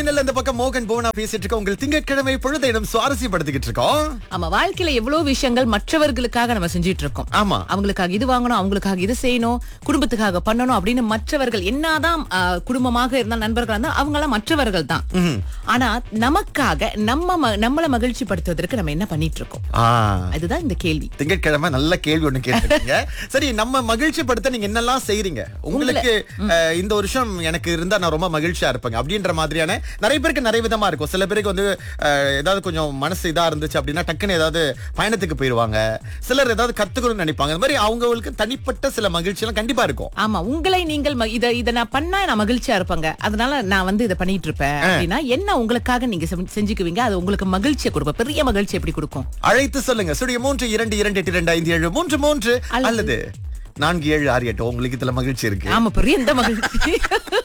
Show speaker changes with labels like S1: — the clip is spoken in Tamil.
S1: மின்னல் இந்த பக்கம் மோகன் புவனா பேசிட்டு இருக்கோம் உங்கள் திங்கட்கிழமை பொழுதையிடம் சுவாரஸ்யப்படுத்திக்கிட்டு இருக்கோம்
S2: ஆமா வாழ்க்கையில எவ்வளவு விஷயங்கள் மற்றவர்களுக்காக நம்ம செஞ்சிட்டு இருக்கோம்
S1: ஆமா
S2: அவங்களுக்காக இது வாங்கணும் அவங்களுக்காக இது செய்யணும் குடும்பத்துக்காக பண்ணணும் அப்படின்னு மற்றவர்கள் என்னதான் ஆ, குடும்பமாக இருந்தால் நண்பர்களா இருந்தா அவங்க எல்லாம் மற்றவர்கள் தான் ஆனா நமக்காக நம்ம ம- நம்மள மகிழ்ச்சி படுத்துவதற்கு நம்ம என்ன பண்ணிட்டு இருக்கோம்
S1: ஆ,
S2: அதுதான் இந்த கேள்வி
S1: திங்கட்கிழமை நல்ல கேள்வி ஒண்ணு கேட்டிருக்கீங்க சரி நம்ம மகிழ்ச்சி படுத்த நீங்க என்னெல்லாம் செய்றீங்க உங்களுக்கு அஹ், இந்த வருஷம் எனக்கு இருந்தா நான் ரொம்ப மகிழ்ச்சியா இருப்பேங்க அப்படின்ற மாதிரியான நிறைய பேருக்கு நிறைய விதமா இருக்கும் சில பேருக்கு வந்து அஹ், ஏதாவது கொஞ்சம் மனசு இதா இருந்துச்சு அப்படின்னா டக்குன்னு ஏதாவது பயணத்துக்கு போயிருவாங்க சிலர் ஏதாவது கத்துக்கணும்னு நினைப்பாங்க இந்த மாதிரி அவங்களுக்கு தனிப்பட்ட சில மகிழ்ச்சி எல்லாம் கண்டிப்பா இருக்கும்
S2: ஆமா உங்களை நீங்கள் ம- இத இத நான் பண்ணா நான் மகிழ்ச்சியா இருப்பேங்க அதனால நான் வந்து இதை பண்ணிட்டு இருப்பேன் அப்படின்னா என்ன உங்களுக்காக நீங்க செஞ்சு- செஞ்சுக்குவீங்க அது உங்களுக்கு மகிழ்ச்சியை கொடுக்கும் பெரிய மகிழ்ச்சி எப்படி கொடுக்கும்
S1: அழைத்து சொல்லுங்க ஸ்டுடியோ மூன்று இரண்டு இரண்டு எட்டு இரண்டு ஐந்து ஏழு மூன்று மூன்று அல்லது நான்கு ஏழு ஆறு எட்டு உங்களுக்கு இதுல மகிழ்ச்சி இருக்கு
S2: ஆமா பெரிய எந்த மகிழ்ச்சி